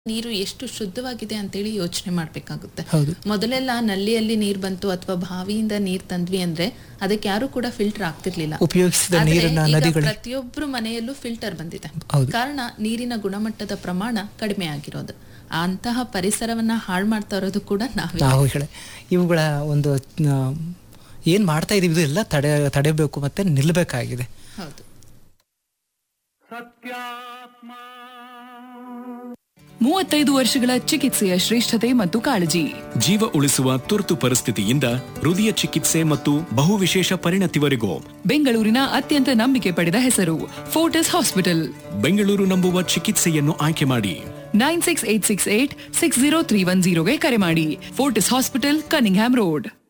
ನೀರು ಎಷ್ಟು ಶುದ್ಧವಾಗಿದೆ ಅಂತೇಳಿ ಯೋಚನೆ ಮಾಡ್ಬೇಕಾಗುತ್ತೆ ಹೌದು ಮೊದಲೆಲ್ಲ ನಲ್ಲಿಯಲ್ಲಿ ನೀರ್ ಬಂತು ಅಥವಾ ಬಾವಿಯಿಂದ ನೀರ್ ತಂದ್ವಿ ಅಂದ್ರೆ ಅದಕ್ಕೆ ಯಾರು ಕೂಡ ಫಿಲ್ಟರ್ ಆಗ್ತಿರ್ಲಿಲ್ಲ ಉಪಯೋಗಿಸಿದ ಆದ್ರೆ ನೀರನ್ನ ಈಗ ನದಿಗಳ ಪ್ರತಿಯೊಬ್ಬರು ಮನೆಯಲ್ಲೂ ಫಿಲ್ಟರ್ ಬಂದಿದೆ ಹೌದು. ಕಾರಣ ನೀರಿನ ಗುಣಮಟ್ಟದ ಪ್ರಮಾಣ ಕಡಿಮೆ ಆಗಿರೋದು ಅಂತಹ ಪರಿಸರವನ್ನ ಹಾಳು ಮಾಡ್ತಾ ಇರೋದು ಕೂಡ ನಾವೇ ನಾವು ಹೇಳ ಇವುಗಳ ಒಂದು ಆ, ಏನ್ ಮಾಡ್ತಾ ಇದೀವಿ ಇದು ಎಲ್ಲ ತಡೆ ತಡೆಬೇಕು ಮತ್ತೆ ನಿಲ್ಲಬೇಕಾಗಿದೆ ಹೌದು ಮೂವತ್ತೈದು ವರ್ಷಗಳ ಚಿಕಿತ್ಸೆಯ ಶ್ರೇಷ್ಠತೆ ಮತ್ತು ಕಾಳಜಿ ಜೀವ ಉಳಿಸುವ ತುರ್ತು ಪರಿಸ್ಥಿತಿಯಿಂದ ಹೃದಯ ಚಿಕಿತ್ಸೆ ಮತ್ತು ಬಹುವಿಶೇಷ ಪರಿಣತಿವರೆಗೂ ಬೆಂಗಳೂರಿನ ಅತ್ಯಂತ ನಂಬಿಕೆ ಪಡೆದ ಹೆಸರು ಫೋರ್ಟಿಸ್ ಹಾಸ್ಪಿಟಲ್ ಬೆಂಗಳೂರು ನಂಬುವ ಚಿಕಿತ್ಸೆಯನ್ನು ಆಯ್ಕೆ ಮಾಡಿ nine six eight six eight six zero three one ಜೀರೋಗೆ ಕರೆ ಮಾಡಿ ಫೋರ್ಟಿಸ್ ಹಾಸ್ಪಿಟಲ್ ಕನಿಂಗ್ಹ್ಯಾಮ್ ರೋಡ್